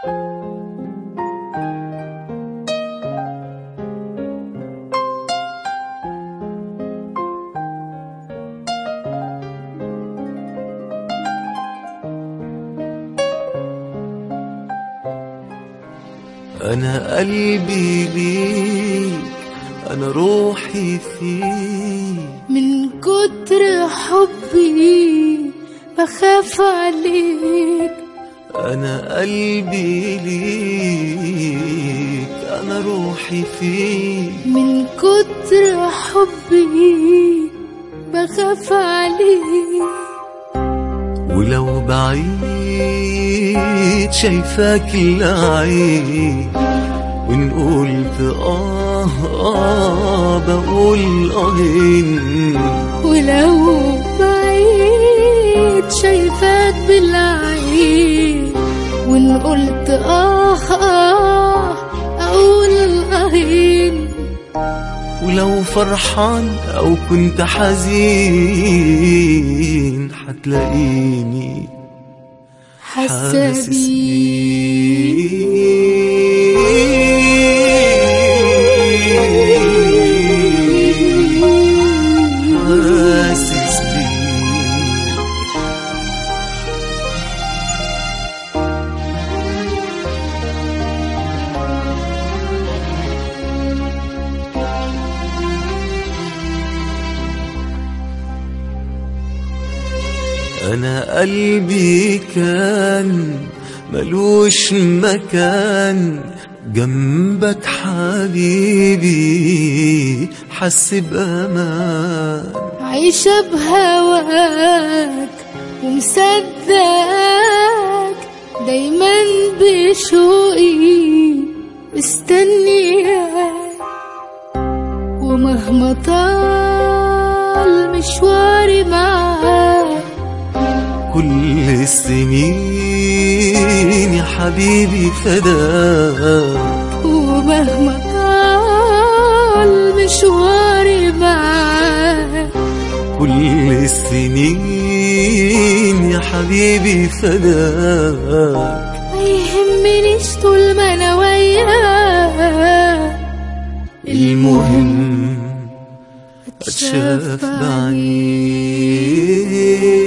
أنا قلبي ليك أنا روحي فيك من كتر حبي بخاف عليك أنا قلبي ليك أنا روحي فيك من كتر حبي بخاف عليك ولو بعيد شايفاك العين وإن قلت آه آه بقول آهين ولو بعيد شايفاك بالعين وان قلت آه آه أقول آهين ولو فرحان أو كنت حزين حتلاقيني حاسة حاسس بيك حاسس بيك أنا قلبي كان ملوش مكان جنبك حبيبي حس بأمان عايشة بهواك ومصدقك دايما بشوقي مستنياك ومهما طال مشواري معاك كل السنين يا حبيبي فداك ومهما طال مشواري معاك كل السنين يا حبيبي فداك ما يهمنيش طول ما انا وياك المهم اتشاف بعيد